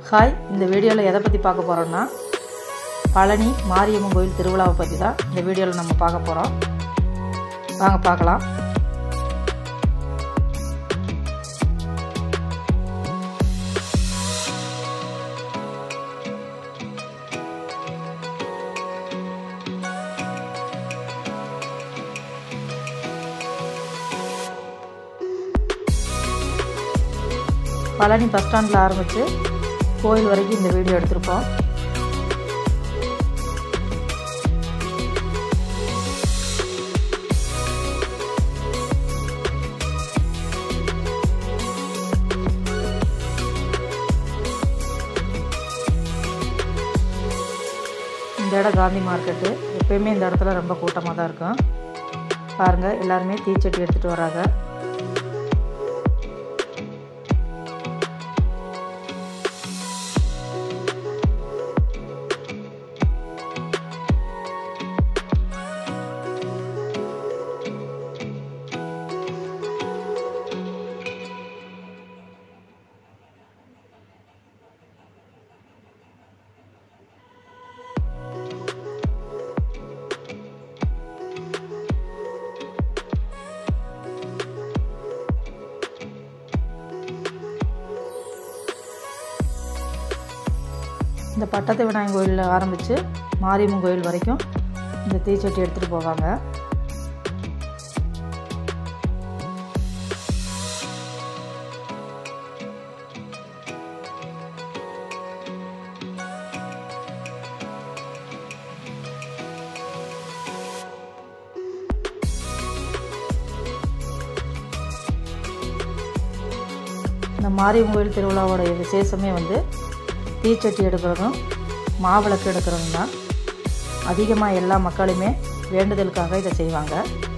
hi இந்த வீடியோவில் எதை பற்றி பார்க்க போகிறோன்னா பழனி மாரியம்மன் கோயில் திருவிழாவை பற்றி தான் இந்த வீடியோவில் நம்ம பார்க்க போகிறோம் வாங்க பார்க்கலாம் பழனி பஸ் ஸ்டாண்டில் ஆரம்பித்து கோயில் வரைக்கும் இந்த வீடியோ எடுத்திருப்போம் இந்த இடம் காந்தி மார்க்கெட்டு எப்பயுமே இந்த இடத்துல ரொம்ப கூட்டமாக தான் இருக்கும் பாருங்கள் எல்லாருமே தீச்சட்டி எடுத்துகிட்டு வராங்க இந்த பட்டத்து விநாயகர் கோயிலில் ஆரம்பித்து மாரியம்மன் கோயில் வரைக்கும் இந்த தீச்சட்டி எடுத்துகிட்டு போவாங்க இந்த மாரியம்மன் கோயில் திருவிழாவோட விசேஷமே வந்து தீச்சட்டி எடுக்கிறதும் மாவிளக்கு எடுக்கிறதும் தான் அதிகமாக எல்லா மக்களுமே வேண்டுதலுக்காக இதை செய்வாங்க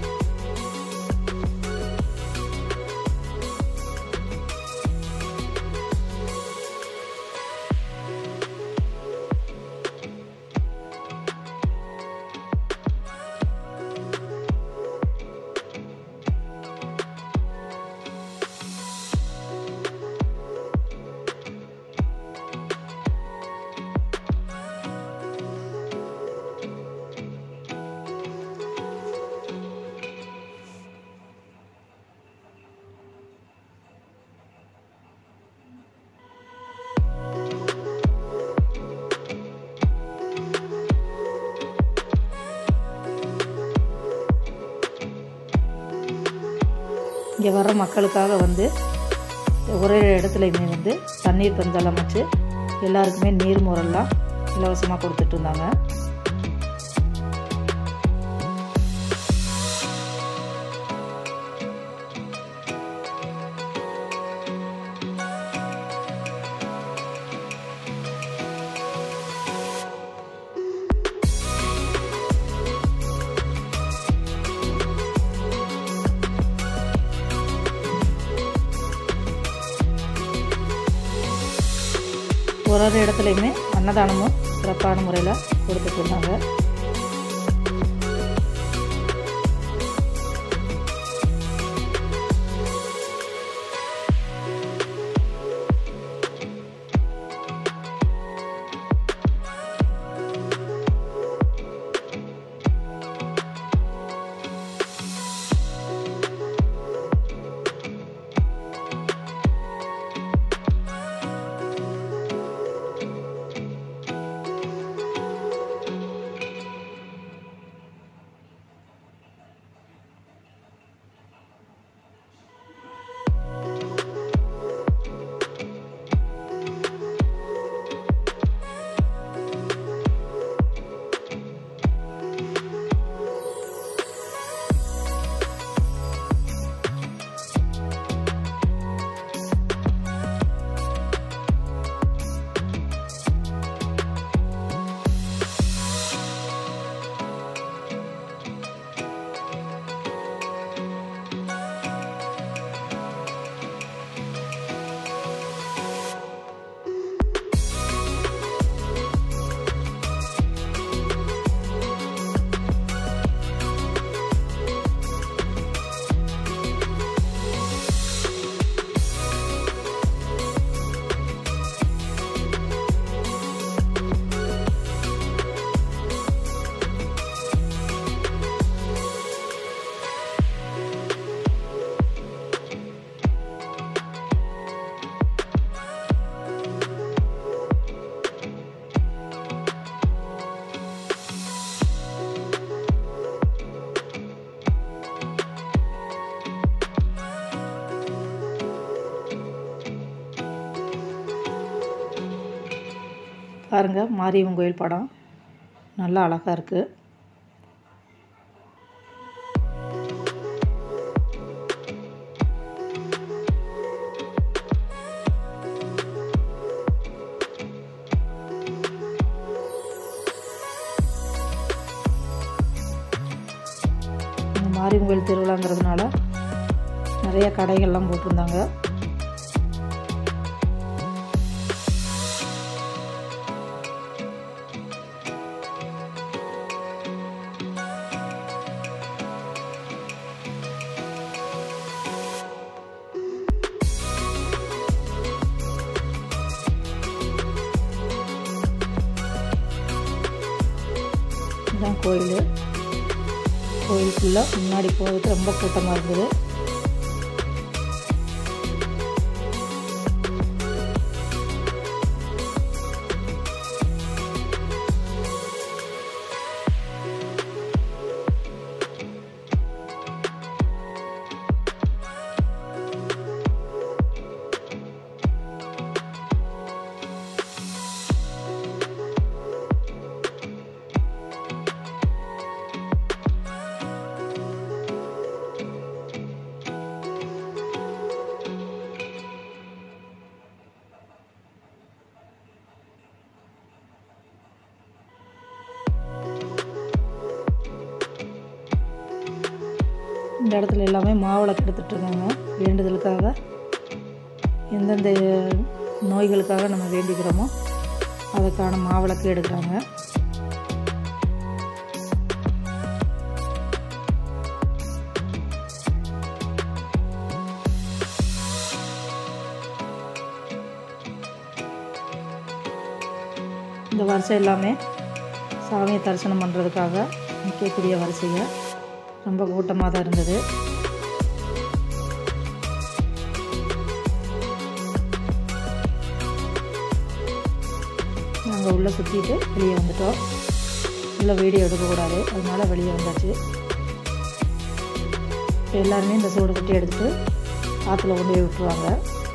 இங்கே வர்ற மக்களுக்காக வந்து ஒரே இடத்துலையுமே வந்து தண்ணீர் பந்தல் அமைச்சு எல்லாருக்குமே நீர் முறையெல்லாம் இலவசமாக கொடுத்துட்டு இருந்தாங்க ஒரு ஒரு இடத்துலையுமே அன்னதானமும் சிறப்பான முறையில் கொடுத்துட்டு இருந்தாங்க பாருங்கள் மாரியம்மன் கோயில் படம் நல்லா அழகாக இருக்குது இந்த மாரியம்மன் கோயில் திருவிழாங்கிறதுனால நிறைய கடைகள்லாம் போட்டிருந்தாங்க இதுதான் கோயில் கோயிலுக்குள்ளே முன்னாடி போகிறதுக்கு ரொம்ப கூட்டமாக இருக்குது இந்த இடத்துல எல்லாமே மாவிளக்கு எடுத்துகிட்டு இருக்காங்க வேண்டுதலுக்காக எந்தெந்த நோய்களுக்காக நம்ம வேண்டிக்கிறோமோ அதுக்கான மாவிளக்கு எடுக்கிறாங்க இந்த வரிசை எல்லாமே சாமியை தரிசனம் பண்ணுறதுக்காக நிற்கக்கூடிய வரிசைங்க ரொம்ப கூட்டமாக தான் இருந்தது நாங்கள் உள்ளே சுற்றிட்டு வெளியே வந்துட்டோம் உள்ளே வீடியோ எடுக்கக்கூடாது அதனால வெளியே வந்தாச்சு இப்போ எல்லாருமே இந்த சூடு கட்டி எடுத்துகிட்டு ஆற்றுல கொண்டு போய் விட்டுருவாங்க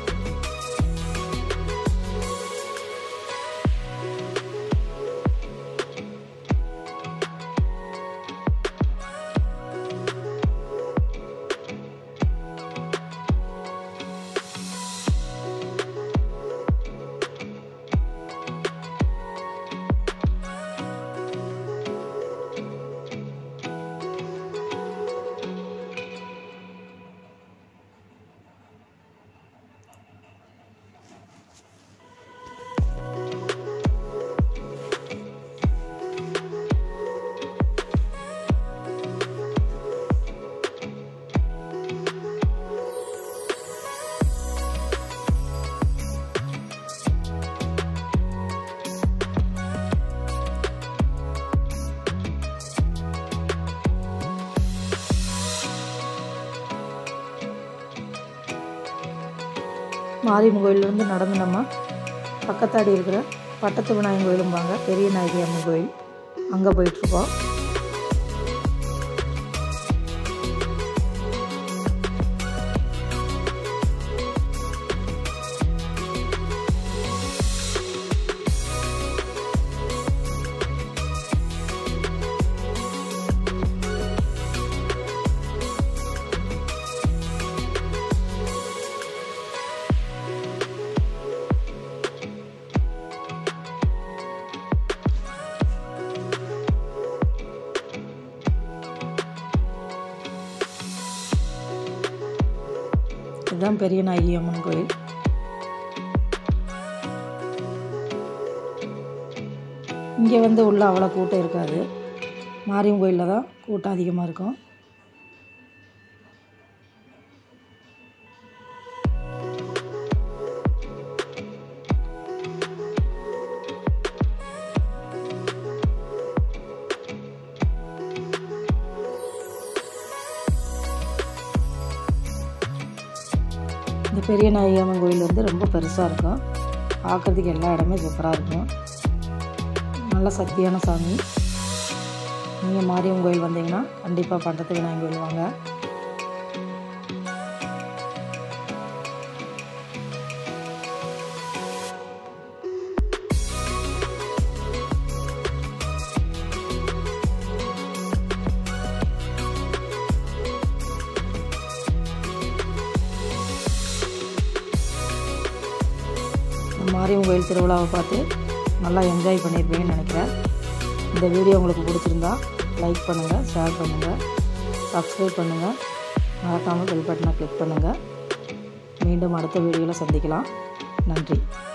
மாரியம்மன் கோயிலேருந்து நடந்து நம்ம பக்கத்தாடி இருக்கிற பட்டத்து விநாயகர் கோயிலும்பாங்க பெரிய நாயகி அம்மன் கோயில் அங்கே போயிட்டுருக்கோம் இதுதான் பெரிய நாயகி அம்மன் கோயில் இங்கே வந்து உள்ள அவ்வளோ கூட்டம் இருக்காது மாரியம்மன் கோயிலில் தான் கூட்டம் அதிகமாக இருக்கும் இந்த பெரிய நாயகி அம்மன் கோயில் வந்து ரொம்ப பெருசாக இருக்கும் பார்க்குறதுக்கு எல்லா இடமே சூப்பராக இருக்கும் நல்ல சக்தியான சாமி நீங்கள் மாரியம்மன் கோயில் வந்தீங்கன்னா கண்டிப்பாக பண்டத்து விநாயகர் கோயில் வாங்க மாரியம்மன் கோயில் திருவிழாவை பார்த்து நல்லா என்ஜாய் பண்ணியிருப்பீங்கன்னு நினைக்கிறேன் இந்த வீடியோ உங்களுக்கு பிடிச்சிருந்தா லைக் பண்ணுங்கள் ஷேர் பண்ணுங்கள் சப்ஸ்கிரைப் பண்ணுங்கள் மறக்காமல் பெல் பட்டனை கிளிக் பண்ணுங்கள் மீண்டும் அடுத்த வீடியோவில் சந்திக்கலாம் நன்றி